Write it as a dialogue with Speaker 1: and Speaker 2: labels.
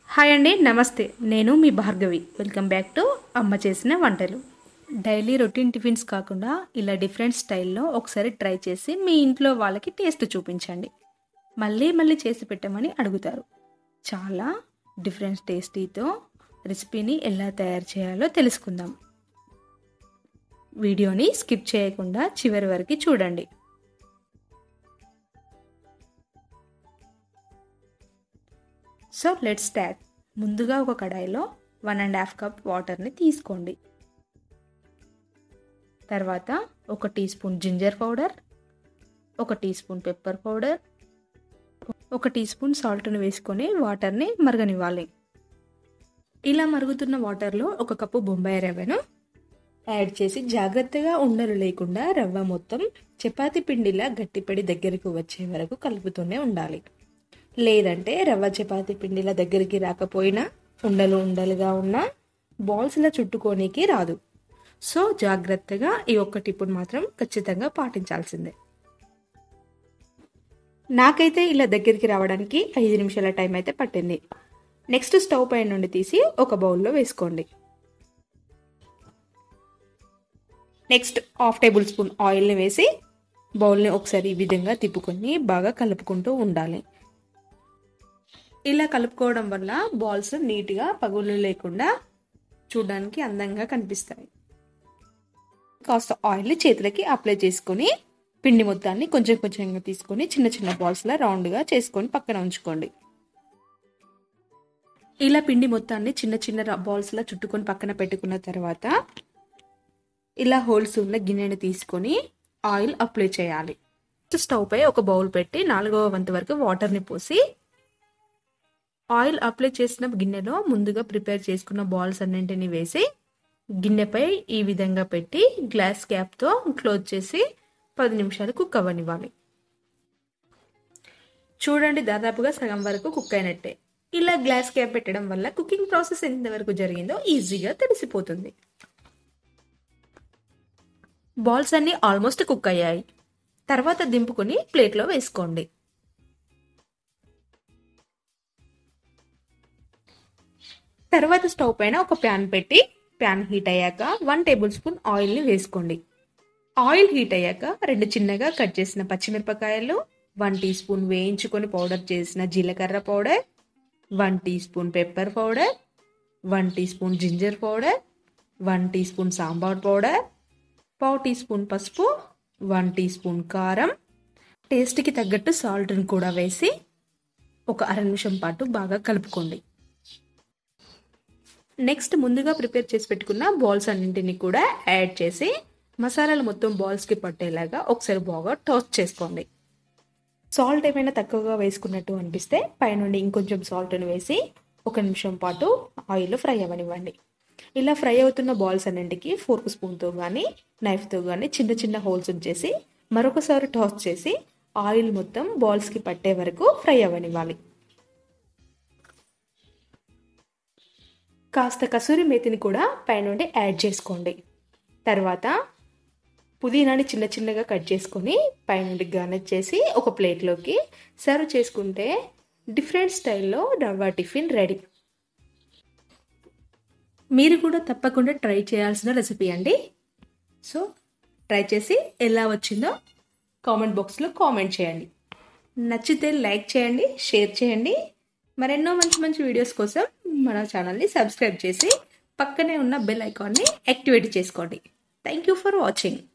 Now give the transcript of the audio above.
Speaker 1: hi అండి నమస్తే నేను మీ భార్గవి వెల్కమ్ బ్యాక్ టు అమ్మ చేసిన వంటలు డైలీ రొటీన్ టిఫిన్స్ కాకుండా ఇలా డిఫరెంట్ స్టైల్లో ఒకసారి ట్రై చేసి మీ ఇంట్లో వాళ్ళకి టేస్ట్ చూపించండి మళ్ళీ మళ్ళీ చేసి పెట్టమని అడుగుతారు చాలా డిఫరెంట్ టేస్టీతో రెసిపీని ఎలా తయారు చేయాలో తెలుసుకుందాం వీడియోని స్కిప్ చేయకుండా చివరి వరకు చూడండి సో లెట్ స్టార్ట్ ముందుగా ఒక కడాయిలో వన్ అండ్ హాఫ్ కప్ వాటర్ని తీసుకోండి తర్వాత ఒక టీ స్పూన్ జింజర్ పౌడర్ ఒక టీ స్పూన్ పెప్పర్ పౌడర్ ఒక టీ స్పూన్ సాల్ట్ని వేసుకొని వాటర్ని మరగనివ్వాలి ఇలా మరుగుతున్న వాటర్లో ఒక కప్పు బొంబాయి రవ్వను యాడ్ చేసి జాగ్రత్తగా ఉండలు లేకుండా రవ్వ మొత్తం చపాతీ పిండిలా గట్టిపడి దగ్గరకు వచ్చే వరకు కలుపుతూనే ఉండాలి లేదంటే రవ్వ చపాతీ పిండిల దగ్గరికి రాకపోయినా ఉండలు ఉండలుగా ఉన్న బాల్స్లా చుట్టుకోనికి రాదు సో జాగ్రత్తగా ఈ ఒక్క టిప్పును మాత్రం ఖచ్చితంగా పాటించాల్సిందే నాకైతే ఇలా దగ్గరికి రావడానికి ఐదు నిమిషాల టైం అయితే పట్టింది నెక్స్ట్ స్టవ్ పైన నుండి తీసి ఒక బౌల్లో వేసుకోండి నెక్స్ట్ హాఫ్ టేబుల్ స్పూన్ ఆయిల్ని వేసి బౌల్ని ఒకసారి ఈ విధంగా తిప్పుకొని బాగా కలుపుకుంటూ ఉండాలి ఇలా కలుపుకోవడం వల్ల బాల్స్ నీట్గా పగులు లేకుండా చూడడానికి అందంగా కనిపిస్తాయి కాస్త ఆయిల్ చేతులకి అప్లై చేసుకొని పిండి మొత్తాన్ని కొంచెం కొంచెంగా తీసుకొని చిన్న చిన్న బాల్స్లా రౌండ్గా చేసుకొని పక్కన ఉంచుకోండి ఇలా పిండి మొత్తాన్ని చిన్న చిన్న బాల్స్లా చుట్టుకొని పక్కన పెట్టుకున్న తర్వాత ఇలా హోల్స్ ఉన్న గిన్నెని తీసుకొని ఆయిల్ అప్లై చేయాలి స్టవ్ పై ఒక బౌల్ పెట్టి నాలుగవ వంతు వరకు వాటర్ని పోసి ఆయిల్ అప్లై చేసిన గిన్నెలో ముందుగా ప్రిపేర్ చేసుకున్న బాల్స్ అన్నింటిని వేసి గిన్నెపై ఈ విధంగా పెట్టి గ్లాస్ క్యాప్తో క్లోజ్ చేసి పది నిమిషాలు కుక్ అవ్వనివ్వాలి చూడండి దాదాపుగా సగం వరకు కుక్ అయినట్టే ఇలా గ్లాస్ క్యాప్ పెట్టడం వల్ల కుకింగ్ ప్రాసెస్ ఎంతవరకు జరిగిందో ఈజీగా తెలిసిపోతుంది బాల్స్ అన్ని ఆల్మోస్ట్ కుక్ అయ్యాయి తర్వాత దింపుకొని ప్లేట్లో వేసుకోండి తర్వాత స్టవ్ పైన ఒక ప్యాన్ పెట్టి ప్యాన్ హీట్ అయ్యాక వన్ టేబుల్ స్పూన్ ఆయిల్ని వేసుకోండి ఆయిల్ హీట్ అయ్యాక రెండు చిన్నగా కట్ చేసిన పచ్చిమిరపకాయలు వన్ టీ స్పూన్ వేయించుకొని పౌడర్ చేసిన జీలకర్ర powder one teaspoon pepper powder one teaspoon ginger powder one teaspoon sambar powder పావు టీ స్పూన్ పసుపు వన్ టీ స్పూన్ కారం టేస్ట్కి తగ్గట్టు సాల్ట్ని కూడా వేసి ఒక అర నిమిషం పాటు బాగా కలుపుకోండి నెక్స్ట్ ముందుగా ప్రిపేర్ చేసి పెట్టుకున్న బాల్స్ అన్నింటినీ కూడా యాడ్ చేసి మసాలాలు మొత్తం బాల్స్కి పట్టేలాగా ఒకసారి బాగా టోస్ట్ చేసుకోండి సాల్ట్ ఏమైనా తక్కువగా వేసుకున్నట్టు అనిపిస్తే పైనుండి ఇంకొంచెం సాల్ట్ని వేసి ఒక నిమిషం పాటు ఆయిల్ ఫ్రై అవ్వనివ్వండి ఇలా ఫ్రై అవుతున్న బాల్స్ అన్నింటికి ఫోర్క్ స్పూన్తో కానీ నైఫ్తో కానీ చిన్న చిన్న హోల్స్ ఉంచేసి మరొకసారి టాస్ చేసి ఆయిల్ మొత్తం బాల్స్కి పట్టే వరకు ఫ్రై అవ్వనివ్వాలి కాస్త కసూరి మేతిని కూడా పైనుండి యాడ్ చేసుకోండి తర్వాత పుదీనాని చిన్న చిన్నగా కట్ చేసుకొని పైనుండి గార్నిష్ చేసి ఒక ప్లేట్లోకి సర్వ్ చేసుకుంటే డిఫరెంట్ స్టైల్లో రవ్వ టిఫిన్ రెడీ మీరు కూడా తప్పకుండా ట్రై చేయాల్సిన రెసిపీ అండి సో ట్రై చేసి ఎలా వచ్చిందో కామెంట్ బాక్స్లో కామెంట్ చేయండి నచ్చితే లైక్ చేయండి షేర్ చేయండి మరెన్నో మంచి మంచి వీడియోస్ కోసం మన ఛానల్ని సబ్స్క్రైబ్ చేసి పక్కనే ఉన్న బెల్ ఐకాన్ని యాక్టివేట్ చేసుకోండి థ్యాంక్ యూ ఫర్ వాచింగ్